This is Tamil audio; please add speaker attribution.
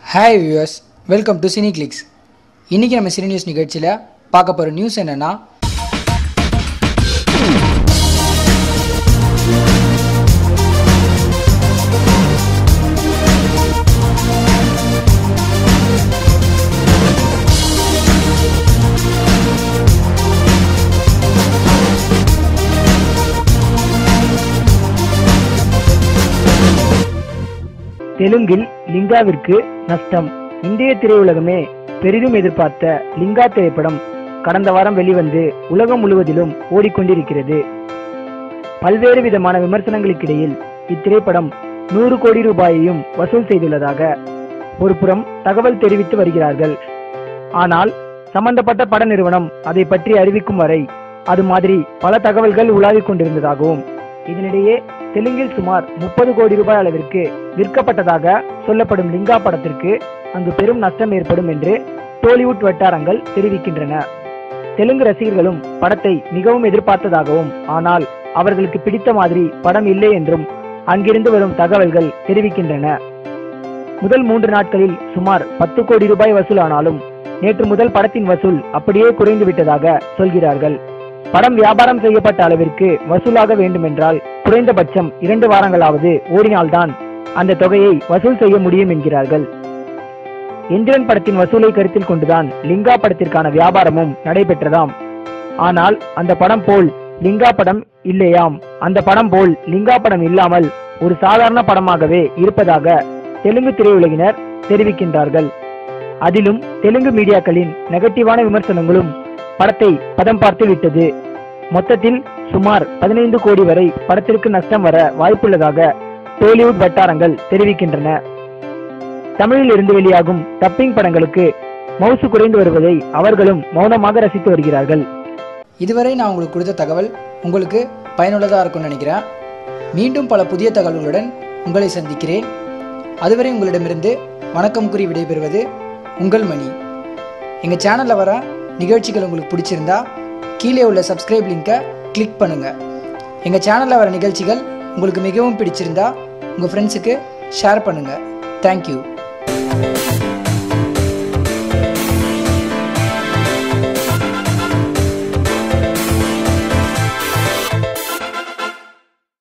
Speaker 1: hi viewers welcome to cine clicks இன்றைக்கி நம்ம சினி நியூஸ் நிகழ்ச்சியில் பார்க்க போகிற நியூஸ் என்னென்னா
Speaker 2: தெலுங்கில் லிங்காவிற்கு நஷ்டம் இந்திய திரையுலகமே பெரிதும் எதிர்பார்த்த லிங்கா திரைப்படம் கடந்த வாரம் வெளிவந்து உலகம் முழுவதிலும் ஓடிக்கொண்டிருக்கிறது பல்வேறு விதமான விமர்சனங்களுக்கிடையில் இத்திரைப்படம் நூறு கோடி ரூபாயையும் வசூல் செய்துள்ளதாக ஒரு புறம் தகவல் தெரிவித்து வருகிறார்கள் ஆனால் சம்பந்தப்பட்ட பட நிறுவனம் அதை பற்றி அறிவிக்கும் வரை அது மாதிரி பல தகவல்கள் உலாவிக் கொண்டிருந்ததாகவும் இதனிடையே தெலுங்கில் சுமார் முப்பது கோடி ரூபாய் அளவிற்கு விற்கப்பட்டதாக சொல்லப்படும் லிங்கா படத்திற்கு அங்கு பெரும் நஷ்டம் ஏற்படும் என்று டோலிவுட் வட்டாரங்கள் தெரிவிக்கின்றன தெலுங்கு ரசிகர்களும் படத்தை மிகவும் எதிர்பார்த்ததாகவும் ஆனால் அவர்களுக்கு பிடித்த மாதிரி படம் இல்லை என்றும் அங்கிருந்து வரும் தகவல்கள் தெரிவிக்கின்றன முதல் மூன்று நாட்களில் சுமார் பத்து கோடி ரூபாய் வசூலானாலும் நேற்று முதல் படத்தின் வசூல் அப்படியே குறைந்து விட்டதாக சொல்கிறார்கள் படம் வியாபாரம் செய்யப்பட்ட அளவிற்கு வசூலாக வேண்டுமென்றால் குறைந்தபட்சம் இரண்டு வாரங்களாவது ஓடினால்தான் அந்த தொகையை வசூல் செய்ய முடியும் என்கிறார்கள் எந்திரன் படத்தின் வசூலை கருத்தில் கொண்டுதான் லிங்கா படத்திற்கான வியாபாரமும் நடைபெற்றதாம் ஆனால் அந்த படம் போல் லிங்கா படம் இல்லையாம் அந்த படம் போல் லிங்கா படம் இல்லாமல் ஒரு சாதாரண படமாகவே இருப்பதாக தெலுங்கு திரையுலகினர் தெரிவிக்கின்றார்கள் அதிலும் தெலுங்கு மீடியாக்களின் நெகட்டிவான விமர்சனங்களும் படத்தை பதம் பார்த்து விட்டது மொத்தத்தில் சுமார் பதினைந்து கோடி வரை படத்திற்கு நஷ்டம் வர வாய்ப்புள்ளதாக டோலிவுட் வட்டாரங்கள் தெரிவிக்கின்றன தமிழில் இருந்து வெளியாகும் டப்பிங் படங்களுக்கு மவுசு குறைந்து வருவதை அவர்களும் மௌனமாக ரசித்து வருகிறார்கள்
Speaker 1: இதுவரை நான் உங்களுக்கு கொடுத்த தகவல் உங்களுக்கு பயனுள்ளதாக இருக்கும்னு நினைக்கிறேன் மீண்டும் பல புதிய தகவல்களுடன் உங்களை சந்திக்கிறேன் அதுவரை உங்களிடமிருந்து வணக்கம் கூறி விடைபெறுவது உங்கள் மணி எங்கள் சேனலில் வர நிகழ்ச்சிகள் உங்களுக்கு பிடிச்சிருந்தா கீழே உள்ள சப்ஸ்கிரைப் லிங்கை கிளிக் பண்ணுங்கள் எங்கள் சேனலில் வர நிகழ்ச்சிகள் உங்களுக்கு மிகவும் பிடிச்சிருந்தா உங்கள் ஃப்ரெண்ட்ஸுக்கு ஷேர் பண்ணுங்கள் தேங்க்யூ